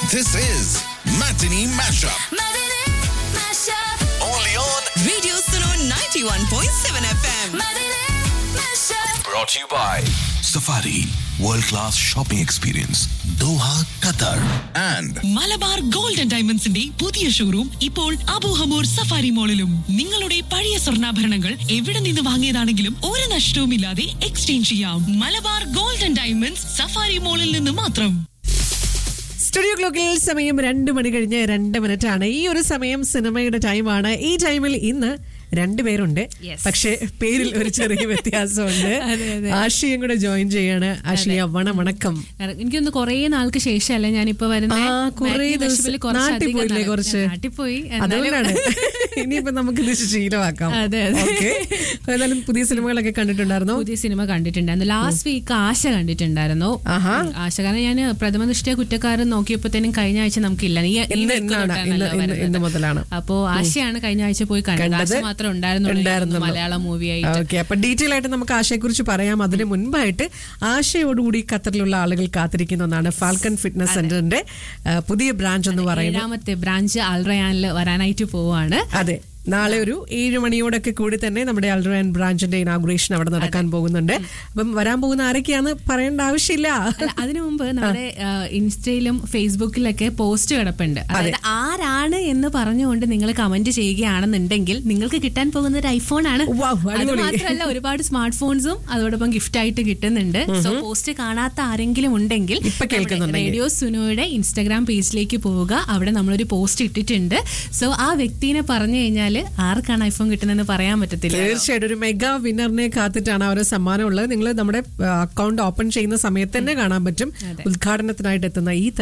This is Matinee Mashup. Matinee Mashup. Only on. Radio Suno 91.7 FM. Matinee Mashup. Brought to you by Safari. World class shopping experience. Doha, Qatar. And Malabar gold and ഡയമണ്ട്സിന്റെ പുതിയ showroom ഇപ്പോൾ Abu Hamour safari മോളിലും നിങ്ങളുടെ പഴയ സ്വർണ്ണാഭരണങ്ങൾ എവിടെ നിന്ന് വാങ്ങിയതാണെങ്കിലും ഒരു നഷ്ടവുമില്ലാതെ എക്സ്ചേഞ്ച് ചെയ്യാം Malabar gold and diamonds safari മോളിൽ നിന്ന് മാത്രം സ്റ്റുഡിയോ ക്ലോക്കിൽ സമയം രണ്ട് മണി കഴിഞ്ഞ് രണ്ട് മിനിറ്റ് ആണ് ഈ ഒരു സമയം സിനിമയുടെ ടൈമാണ് ഈ ടൈമിൽ ഇന്ന് രണ്ടുപേരുണ്ട് പക്ഷെ പേരിൽ ഒരു ചെറിയ വ്യത്യാസമുണ്ട് ആഷിയും കൂടെ ജോയിൻ ചെയ്യാണ് ആഷിയ വണ വണക്കം കാരണം എനിക്കൊന്ന് കുറേ നാൾക്ക് ശേഷമല്ല ഞാനിപ്പോ വരുന്ന ആ കുറേ ദിവസം നാട്ടിൽ പോയില്ലേ കുറച്ച് നാട്ടിൽ പോയി എന്നാലും- അതുകൊണ്ടാണ് ഇനിയിപ്പോ നമുക്ക് ഇത് ശീലമാക്കാം അതെ, അതെ. ഓക്കെ ഏതായാലും പുതിയ സിനിമകളൊക്കെ കണ്ടിട്ടുണ്ടായിരുന്നോ പുതിയ സിനിമ കണ്ടിട്ടുണ്ടായിരുന്നു ലാസ്റ്റ് വീക്ക് ആശ കണ്ടിട്ടുണ്ടായിരുന്നു ആഹാ. ഉം, ആശ കാരണം ഞാൻ പ്രഥമ ദൃഷ്ടിയ കുറ്റക്കാരൻ നോക്കിയപ്പോഴത്തേനും കഴിഞ്ഞ ആഴ്ച നമുക്കില്ല ഈ- ഈ ഇന്ന് week ഇന്നാണ് തൊട്ടാണല്ലോ ഇന്ന് ഇന്ന് വരുന്നത്. ഇന്ന് മുതലാണ് അപ്പോ ആശയാണ് കഴിഞ്ഞ ആഴ്ച പോയി കണ്ടത് കണ്ടത് ആശ മാത്രമേ ഉണ്ടായിരുന്നുള്ളൂ ഉണ്ടായിരുന്നുള്ളൂ. മലയാളം മൂവി ആയിട്ട് ഓക്കെ അപ്പൊ ഡീറ്റെയിൽ ആയിട്ട് നമുക്ക് ആശയെ കുറിച്ച് പറയാം അതിന് മുൻപായിട്ട് ആശയോടുകൂടി ഖത്തറിലുള്ള ആളുകൾ കാത്തിരിക്കുന്ന ഒന്നാണ് ഫാൽക്കൺ ഫിറ്റ്നസ് സെന്ററിന്റെ ആ, പുതിയ ബ്രാഞ്ച് എന്ന് പറയുന്നത് ഏഴാമത്തെ ബ്രാഞ്ച് അൽറയാനിൽ വരാനായിട്ട് പോവാണ് അതെ നാളെ ഒരു ഏഴ് മണിയോടൊക്കെ കൂടി തന്നെ നമ്മുടെ അൾറൻ ബ്രാഞ്ചിന്റെ ഇനാഗുറേഷൻ അവിടെ നടക്കാൻ പോകുന്നുണ്ട് അപ്പം വരാൻ പോകുന്ന ആരൊക്കെയാന്ന് പറയേണ്ട ആവശ്യമില്ല അല്ല, അതിനു മുമ്പ് നമ്മുടെ ആ, ഇൻസ്റ്റയിലും ഫേസ്ബുക്കിലൊക്കെ പോസ്റ്റ് കിടപ്പുണ്ട് അതായത് ആരാണ് എന്ന് പറഞ്ഞുകൊണ്ട് നിങ്ങൾ കമന്റ് ചെയ്യുകയാണെന്നുണ്ടെങ്കിൽ നിങ്ങൾക്ക് കിട്ടാൻ പോകുന്ന ഒരു ഐഫോൺ ആണ് Wow, അത് അടിപൊളി. മാത്രമല്ല ഒരുപാട് സ്മാർട്ട് ഫോൺസും അതോടൊപ്പം ഗിഫ്റ്റ് ആയിട്ട് കിട്ടുന്നുണ്ട് സോ പോസ്റ്റ് കാണാത്ത ആരെങ്കിലും ഉണ്ടെങ്കിൽ ഇപ്പൊ കേൾക്കുന്നുണ്ടെങ്കിൽ. റേഡിയോ സുനോയുടെ ഇൻസ്റ്റാഗ്രാം പേജിലേക്ക് പോവുക അവിടെ നമ്മളൊരു പോസ്റ്റ് ഇട്ടിട്ടുണ്ട് സോ ആ വ്യക്തിനെ പറഞ്ഞു കഴിഞ്ഞാൽ ആർക്കാണ് ഐഫോൺ കിട്ടുന്നതെന്ന് പറയാൻ പറ്റത്തില്ല തീർച്ചയായിട്ടും ഒരു മെഗാ വിന്നറിനെ കാത്തിട്ടാണ് അവരെ സമ്മാനം ഉള്ളത് നിങ്ങൾ നമ്മുടെ അക്കൗണ്ട് ഓപ്പൺ ചെയ്യുന്ന സമയത്ത് തന്നെ കാണാൻ പറ്റും ഉദ്ഘാടനത്തിനായിട്ട് എത്തുന്ന ഈ